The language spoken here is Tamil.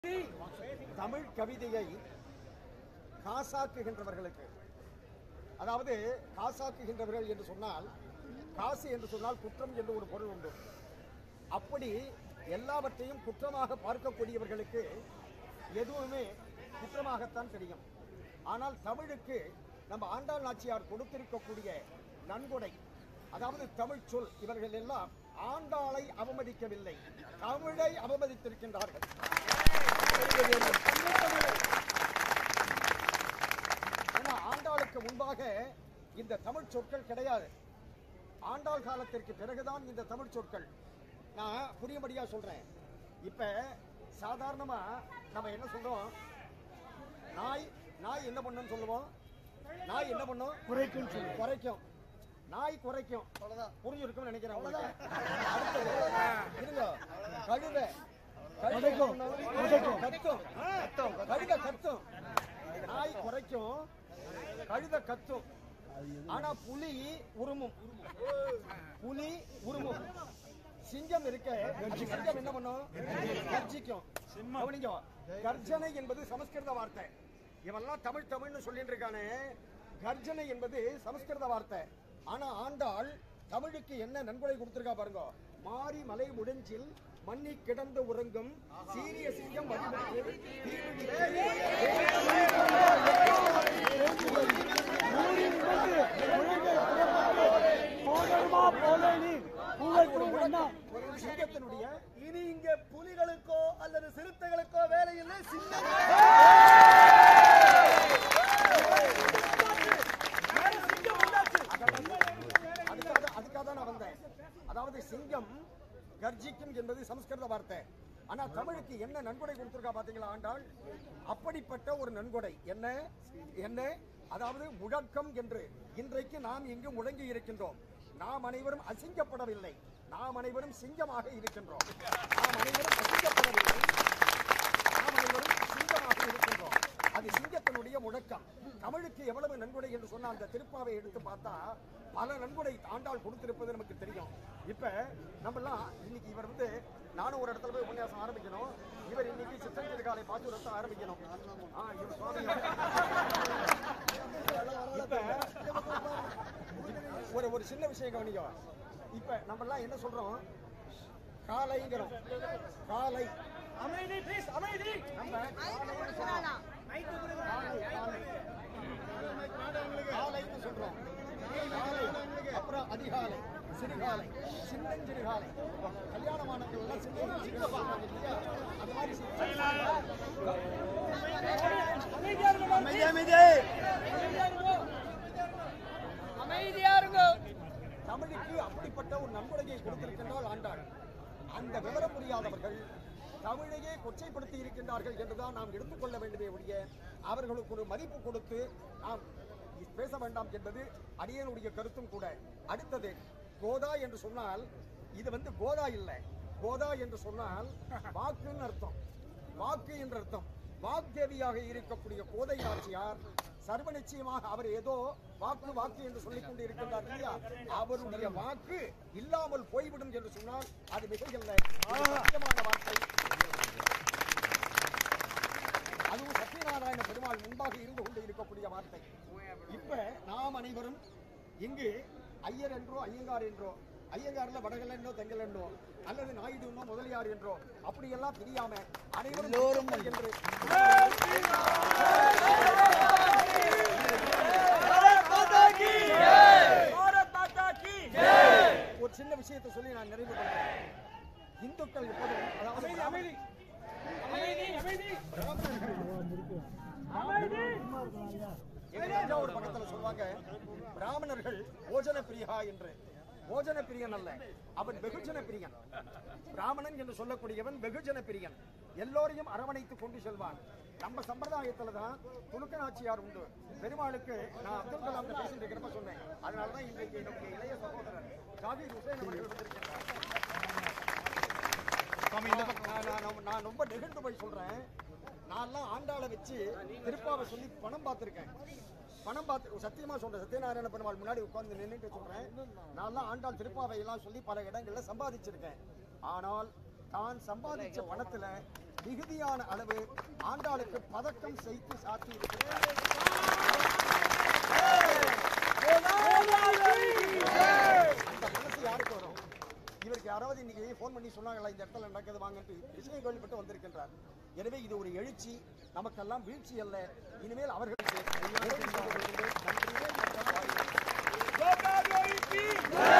தமிழ் கவிதையை காசாக்குகின்றவர்களுக்கு அதாவது காசாக்குகின்றவர்கள் என்று சொன்னால் காசு என்று சொன்னால் குற்றம் என்று ஒரு பொருள் உண்டு அப்படி எல்லாவற்றையும் குற்றமாக பார்க்கக்கூடியவர்களுக்கு எதுவுமே குற்றமாகத்தான் தெரியும் ஆனால் தமிழுக்கு நம்ம ஆண்டாள் நாச்சியார் கொடுத்திருக்கக்கூடிய நன்கொடை அதாவது தமிழ் சொல் இவர்கள் எல்லாம் ஆண்டாளை அவமதிக்கவில்லை தமிழை அவமதித்திருக்கின்றார்கள் ஏன்னா ஆண்டாளுக்கு முன்பாக இந்த தமிழ் சொற்கள் கிடையாது ஆண்டாள் காலத்திற்கு பிறகுதான் இந்த தமிழ் சொற்கள் நான் புரியும்படியா சொல்றேன் இப்ப சாதாரணமா நம்ம என்ன சொல்றோம் நாய் நாய் என்ன பண்ணும் சொல்லுவோம் நாய் என்ன பண்ணும் குறைக்கும் குறைக்கும் நாய் குறைக்கும் அவ்வளவுதான் புரிஞ்சிருக்கும்னு நினைக்கிறேன் உங்களுக்கு. அடுத்தது இருங்க கழுதை கழுதை என்ன பண்ணும்? கத்தும் கத்தும் கழுதை கத்தும் நாய் குறைக்கும் கழுதை கத்தும் ஆனா புலி உருமும் புலி உருமும் சிங்கம் இருக்க சிங்கம் என்ன பண்ணும் கர்ஜிக்கும் கவனிங்க கர்ஜனை என்பது சமஸ்கிருத வார்த்தை இவெல்லாம் தமிழ் தமிழ்னு சொல்லிட்டு இருக்கானே கர்ஜனை என்பது சமஸ்கிருத வார்த்தை ஆனா ஆண்டாள் தமிழுக்கு என்ன நன்கொடை கொடுத்திருக்கா பாருங்க மாரி மலை முடிஞ்சில் மண்ணி கிடந்து உறங்கும் சீரிய சிங்கம் வழிபட்டு சிங்கத்தினுடைய இனி இங்கே புலிகளுக்கோ அல்லது சிறுத்தைகளுக்கோ வேலை இல்லை சின்ன அதுக்காக அதுக்காக தான் நான் வந்தேன் அதாவது சிங்கம் கர்ஜிக்கும் என்பது சமஸ்கிருத வார்த்தை ஆனா தமிழுக்கு என்ன நன்கொடை கொடுத்திருக்கா பாத்தீங்களா ஆண்டாள் அப்படிப்பட்ட ஒரு நன்கொடை என்ன என்ன அதாவது முழக்கம் என்று இன்றைக்கு நாம் இங்கு முழங்கி இருக்கின்றோம் நாம் அனைவரும் அசிங்கப்படவில்லை நாம் அனைவரும் சிங்கமாக இருக்கின்றோம் நாம் அனைவரும் அசிங்கப்படவில்லை நாம் அனைவரும் சிங்கமாக இருக்கின்றோம் அது சிங்கத்தினுடைய முழக்கம் தமிழுக்கு எவ்வளவு நன்கொடை என்று சொன்ன அந்த திருப்பாவை எடுத்து பார்த்தா பல நன்கொடை ஆண்டாள் கொடுத்திருப்பது நமக்கு தெரியும் இப்ப நம்மலாம் இன்னைக்கு இவர் வந்து நானும் ஒரு இடத்துல போய் உபன்யாசம் ஆரம்பிக்கணும் இவர் இன்னைக்கு சித்தஞ்சலி காலை பாச்சுரத்தை ஆரம்பிக்கணும் ஆ, இவர் சுவாமி இப்ப ஒரு ஒரு சின்ன விஷயம் கவனிக்க இப்ப நம்ம எல்லாம் என்ன சொல்றோம் காலைங்கிறோம் காலை அமைதி ப்ளீஸ் அமைதி நம்ம காலைன்னு சொல்றோம். காலை, காலை. காலைன்னு சொல்றோம் காலை, அப்புறம் அதிகாலை சிறுகாலை சின்னஞ்சிறுகாலை கல்யாணமானவங்க எல்லாம் சின்ன சிறுகாலை இல்லையா அது மாதிரி அமைதி அமைதி அமைதியா இருங்க தமிழுக்கு அப்படிப்பட்ட ஒரு நன்கொடையை கொடுத்திருக்கின்றால் ஆண்டாள் அந்த விவரம் புரியாதவர்கள் தமிழையே கொச்சைப்படுத்தி இருக்கின்றார்கள் என்றுதான் நாம் எடுத்துக்கொள்ள வேண்டுமே ஒழிய அவர்களுக்கு ஒரு மதிப்பு கொடுத்து நாம் பேச வேண்டாம் என்பது அடியனுடைய கருத்தும் கூட அடுத்தது கோதா என்று சொன்னால் இது வந்து கோதா இல்லை கோதா என்று சொன்னால் வாக்குன்னு அர்த்தம் வாக்கு என்ற அர்த்தம் வாக்தேவியாக இருக்கக்கூடிய கோதை நாச்சியார் சர்வ நிச்சயமாக அவர் ஏதோ வாக்கு வாக்கு என்று சொல்லிக் கொண்டு இருக்கின்றார் இல்லையா அவருடைய வாக்கு இல்லாமல் போய்விடும் என்று சொன்னால் அது மிகையல்ல இது சத்தியமான வார்த்தை அதுவும் சத்யநாராயண பெருமாள் முன்பாக இருந்து கொண்டு இருக்கக்கூடிய வார்த்தை இப்ப நாம் அனைவரும் இங்கு ஐயர் என்றோ ஐயங்கார் என்றோ ஐயங்கார்ல வடகல் என்றோ தெங்கல் என்றோ அல்லது நாயுடுனோ முதலியார் என்றோ அப்படியெல்லாம் தெரியாம அனைவரும் என்று பாரத் மாதா கி ஒரு சின்ன விஷயத்தை சொல்லி நான் நிறைவு பண்றேன் இந்துக்கள் எப்போதும் அதாவது அமைதி அமைதி அமைதி அமைதி எங்க தஞ்சாவூர் பக்கத்துல சொல்லுவாங்க பிராமணர்கள் போஜன பிரியா என்று போஜன பிரியன் அல்ல அவன் வெகுஜன பிரியன் பிராமணன் என்று சொல்லக்கூடியவன் வெகுஜன பிரியன் எல்லோரையும் அரவணைத்து கொண்டு செல்வான் நம்ம சம்பிரதாயத்துல தான் துணுக்க நாச்சியார் உண்டு பெருமாளுக்கு நான் அப்துல் கலாம் பேசிட்டு இருக்கிறப்ப சொன்னேன் அதனாலதான் இன்றைக்கு என்னுடைய இளைய சகோதரர் ஜாபீர் ஹுசேன் அவர்கள் வந்திருக்கிறார் நான் நான் நான் நான் ரொம்ப நெகிழ்ந்து போய் சொல்றேன் நான்லாம் ஆண்டாளை வச்சு திருப்பாவை சொல்லி பணம் பார்த்திருக்கேன் பணம் பார்த்து சத்தியமா சொல்றேன் சத்யநாராயண பெருமாள் முன்னாடி உட்கார்ந்து நின்னுட்டு சொல்றேன் நான்லாம் ஆண்டாள் திருப்பாவை எல்லாம் சொல்லி பல இடங்கள்ல சம்பாதிச்சிருக்கேன் ஆனால் தான் சம்பாதிச்ச பணத்துல மிகுதியான அளவு ஆண்டாளுக்கு பதக்கம் செய்து சாத்தி இருக்கிறார் அந்த மனசு யாருக்கு வரும் இவருக்கு யாராவது இன்னைக்கு ஃபோன் பண்ணி சொன்னாங்களா இந்த இடத்துல நடக்குது வாங்கன்ட்டு விஷயம் கேள்விப்பட்டு வந்திருக்கின்றார் எனவே இது ஒரு எழுச்சி நமக்கெல்லாம் வீழ்ச்சி அல்ல இனிமேல் அவர்களுக்கு நன்றியே மற்றும் வாழ்வு.